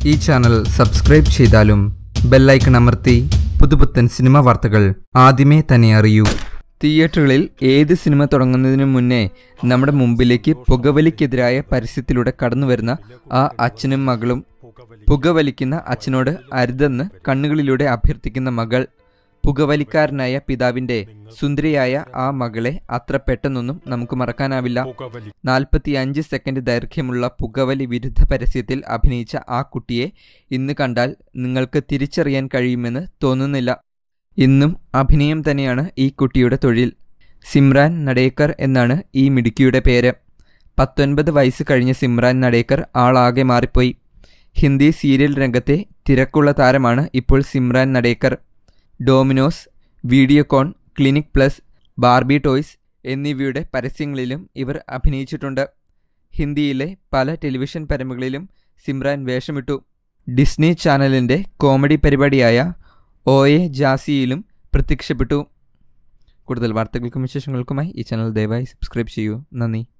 ഈ channel subscribe ചെയ്താലും bell icon അമർത്തി പുതുപുത്തൻ സിനിമ വാർത്തകൾ ആദ്യമേ തന്നെ അറിയൂ തിയേറ്ററുകളിൽ ഏത് സിനിമ തുടങ്ങുന്നതിന് മുന്നേ നമ്മുടെ മുമ്പിലേക്ക് പുകവലിക്കെതിരായ പരസ്യത്തിലൂടെ കടന്നുവരുന്ന ആ അച്ഛനും മകളും പുകവലിക്കുന്ന അച്ഛനോട് അരുതെന്ന് കണ്ണുകളിലൂടെ അഭ്യർത്ഥിക്കുന്ന മകൾ പുകവലിക്കാരനായ പിതാവിന്റെ സുന്ദരിയായ ആ മകളെ അത്ര പെട്ടെന്നൊന്നും നമുക്ക് മറക്കാനാവില്ല നാൽപ്പത്തി അഞ്ച് സെക്കൻഡ് ദൈർഘ്യമുള്ള പുകവലി വിരുദ്ധ പരസ്യത്തിൽ അഭിനയിച്ച ആ കുട്ടിയെ ഇന്ന് കണ്ടാൽ നിങ്ങൾക്ക് തിരിച്ചറിയാൻ കഴിയുമെന്ന് തോന്നുന്നില്ല ഇന്നും അഭിനയം തന്നെയാണ് ഈ കുട്ടിയുടെ തൊഴിൽ സിമ്രാൻ നടേക്കർ എന്നാണ് ഈ മിടുക്കിയുടെ പേര് പത്തൊൻപത് വയസ്സ് കഴിഞ്ഞ സിമ്രാൻ നടേക്കർ ആളാകെ മാറിപ്പോയി ഹിന്ദി സീരിയൽ രംഗത്തെ തിരക്കുള്ള താരമാണ് ഇപ്പോൾ Simran Natekar Dominos Videocon clinic plus Barbie toys എന്നിവയുടെ പരസ്യങ്ങളിലും ഇവർ അഭിനയിച്ചിട്ടുണ്ട് ഹിന്ദിയിലെ പല ടെലിവിഷൻ പരമ്പകളിലും സിമ്രാൻ വേഷമിട്ടു ഡിസ്നി ചാനലിൻ്റെ കോമഡി പരിപാടിയായ ഒ എ ജാസിയിലും പ്രത്യക്ഷപ്പെട്ടു കൂടുതൽ വാർത്തകൾക്കും വിശേഷങ്ങൾക്കുമായി ഈ ചാനൽ ദയവായി സബ്സ്ക്രൈബ് ചെയ്യൂ നന്ദി